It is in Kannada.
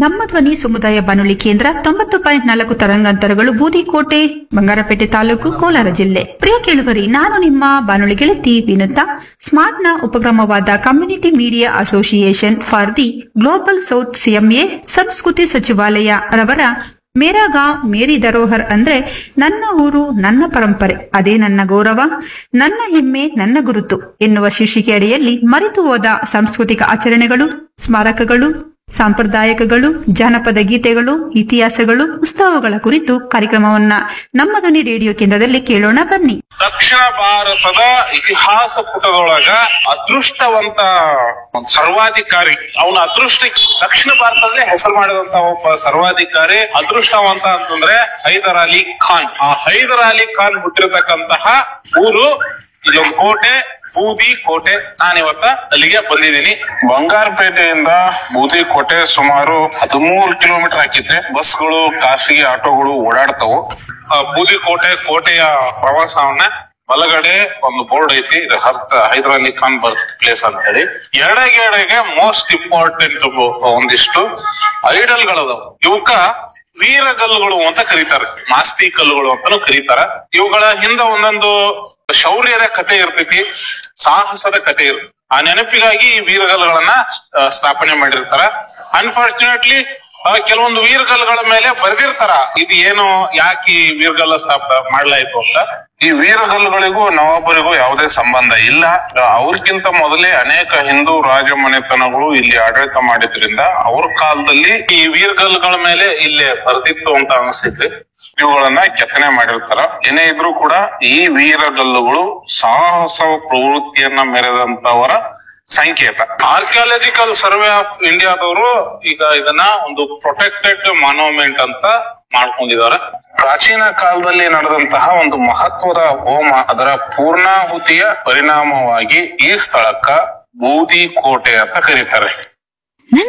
ನಮ್ಮ ಧ್ವನಿ ಸಮುದಾಯ ಬಾನುಲಿ ಕೇಂದ್ರ ತೊಂಬತ್ತು ಪಾಯಿಂಟ್ ನಾಲ್ಕು ತರಂಗಾಂತರಗಳು ಬೂದಿಕೋಟೆ ಬಂಗಾರಪೇಟೆ ತಾಲೂಕು ಕೋಲಾರ ಜಿಲ್ಲೆ ಪ್ರಿಯ ಕೇಳುಗರಿ ನಾನು ನಿಮ್ಮ ಬಾನುಲಿ ಗೆಳತಿ ವಿನುತಾ ಸ್ಮಾರ್ಟ್ನ ಉಪಕ್ರಮವಾದ community media association for the global south CMA ಸಂಸ್ಕೃತಿ ಸಚಿವಾಲಯ ರವರ ಮೇರಾ ಗಾಂವ್ ಮೇರಿ ಧರೋಹರ್ ಅಂದ್ರೆ ನನ್ನ ಊರು ನನ್ನ ಪರಂಪರೆ ಅದೇ ನನ್ನ ಗೌರವ ನನ್ನ ಹೆಮ್ಮೆ ನನ್ನ ಗುರುತು ಎನ್ನುವ ಶೀರ್ಷಿಕೆ ಅಡಿಯಲ್ಲಿ ಮರೆತು ಹೋದ ಸಾಂಸ್ಕೃತಿಕ ಆಚರಣೆಗಳು ಸ್ಮಾರಕಗಳು ಸಾಂಪ್ರದಾಯಕಗಳು ಜಾನಪದ ಗೀತೆಗಳು ಇತಿಹಾಸಗಳು ಉತ್ಸವಗಳ ಕುರಿತು ಕಾರ್ಯಕ್ರಮವನ್ನ ನಮ್ಮ ಧ್ವನಿ ರೇಡಿಯೋ ಕೇಂದ್ರದಲ್ಲಿ ಕೇಳೋಣ ಬನ್ನಿ ದಕ್ಷಿಣ ಭಾರತದ ಇತಿಹಾಸ ಪುಟದೊಳಗ ಅದೃಷ್ಟವಂತ ಒಂದ್ ಸರ್ವಾಧಿಕಾರಿ ಅವನ ಅದೃಷ್ಟ ದಕ್ಷಿಣ ಭಾರತದಲ್ಲೇ ಹೆಸರು ಮಾಡಿದಂತ ಒಬ್ಬ ಸರ್ವಾಧಿಕಾರಿ ಅದೃಷ್ಟವಂತ ಅಂತಂದ್ರೆ ಹೈದರ್ ಅಲಿ ಖಾನ್ ಆ ಹೈದರ್ ಅಲಿ ಖಾನ್ ಹುಟ್ಟಿರತಕ್ಕಂತಹ ಊರು ಇಲ್ಲೊಂದು ಕೋಟೆ ಬೂದಿ ಕೋಟೆ ನಾನಿವತ್ತ ಅಲ್ಲಿಗೆ ಬಂದಿದ್ದೀನಿ ಬಂಗಾರಪೇಟೆಯಿಂದ ಬೂದಿ ಕೋಟೆ ಸುಮಾರು ಹದಿಮೂರು ಕಿಲೋಮೀಟರ್ ಹಾಕಿದ್ರೆ ಬಸ್ಗಳು ಖಾಸಗಿ ಆಟೋಗಳು ಓಡಾಡ್ತಾವು ಆ ಬೂದಿ ಕೋಟೆ ಕೋಟೆಯ ಪ್ರವಾಸವನ್ನ ಬಲಗಡೆ ಒಂದು ಬೋರ್ಡ್ ಐತಿ ಇದು ಹರ್ತ ಹೈದರ್ ಅಲಿ ಖಾನ್ ಬರ್ತ್ ಪ್ಲೇಸ್ ಅಂತ ಹೇಳಿ ಎಡಗೆ ಎಡಗೆ ಮೋಸ್ಟ್ ಇಂಪಾರ್ಟೆಂಟ್ ಒಂದಿಷ್ಟು ಐಡಲ್ಗಳದಾವ ಇವಕ್ಕ ವೀರಗಲ್ಲುಗಳು ಅಂತ ಕರೀತಾರೆ ಮಾಸ್ತಿ ಕಲ್ಲುಗಳು ಅಂತಾನು ಕರೀತಾರ ಇವುಗಳ ಹಿಂದ ಒಂದೊಂದು ಶೌರ್ಯದ ಕತೆ ಇರ್ತೈತಿ ಸಾಹಸದ ಕತೆ ಇರ್ತೈತಿ ಆ ನೆನಪಿಗಾಗಿ ಈ ವೀರಗಲ್ಲುಗಳನ್ನ ಆ, ಸ್ಥಾಪನೆ ಮಾಡಿರ್ತಾರ ಅನ್ಫಾರ್ಚುನೇಟ್ಲಿ ಕೆಲವೊಂದು ವೀರಗಲ್ಲುಗಳ ಮೇಲೆ ಬರೆದಿರ್ತಾರ ಇದು ಏನು ಯಾಕೆ ಈ ವೀರಗಲ್ಲ ಸ್ಥಾಪನೆ ಮಾಡ್ಲಾಯ್ತು ಅಂತ ಈ ವೀರಗಲ್ಲುಗಳಿಗೂ ನವಾಬರಿಗೂ ಯಾವುದೇ ಸಂಬಂಧ ಇಲ್ಲ ಅವ್ರಿಗಿಂತ ಮೊದಲೇ ಅನೇಕ ಹಿಂದೂ ರಾಜಮನೆತನಗಳು ಇಲ್ಲಿ ಆಡಳಿತ ಮಾಡಿದ್ರಿಂದ ಅವ್ರ ಕಾಲದಲ್ಲಿ ಈ ವೀರಗಲ್ಲುಗಳ ಮೇಲೆ ಇಲ್ಲೇ ಬರ್ತಿತ್ತು ಅಂತ ಅನಿಸ್ತೈತಿ ಇವುಗಳನ್ನ ಕೆತ್ತನೆ ಮಾಡಿರ್ತಾರ ಏನೇ ಇದ್ರೂ ಕೂಡ ಈ ವೀರಗಲ್ಲುಗಳು ಸಾಹಸ ಪ್ರವೃತ್ತಿಯನ್ನ ಮೆರೆದಂತವರ ಸಂಕೇತ ಆರ್ಕಿಯಾಲಜಿಕಲ್ ಸರ್ವೆ ಆಫ್ ಇಂಡಿಯಾದವರು ಈಗ ಇದನ್ನ ಒಂದು ಪ್ರೊಟೆಕ್ಟೆಡ್ ಮಾನ್ಯುಮೆಂಟ್ ಅಂತ ಮಾಡ್ಕೊಂಡಿದ್ದಾರೆ ಪ್ರಾಚೀನ ಕಾಲದಲ್ಲಿ ನಡೆದಂತಹ ಒಂದು ಮಹತ್ವದ ಹೋಮ ಅದರ ಪೂರ್ಣಾಹುತಿಯ ಪರಿಣಾಮವಾಗಿ ಈ ಸ್ಥಳಕ್ಕ ಬೂದಿ ಕೋಟೆ ಅಂತ ಕರೀತಾರೆ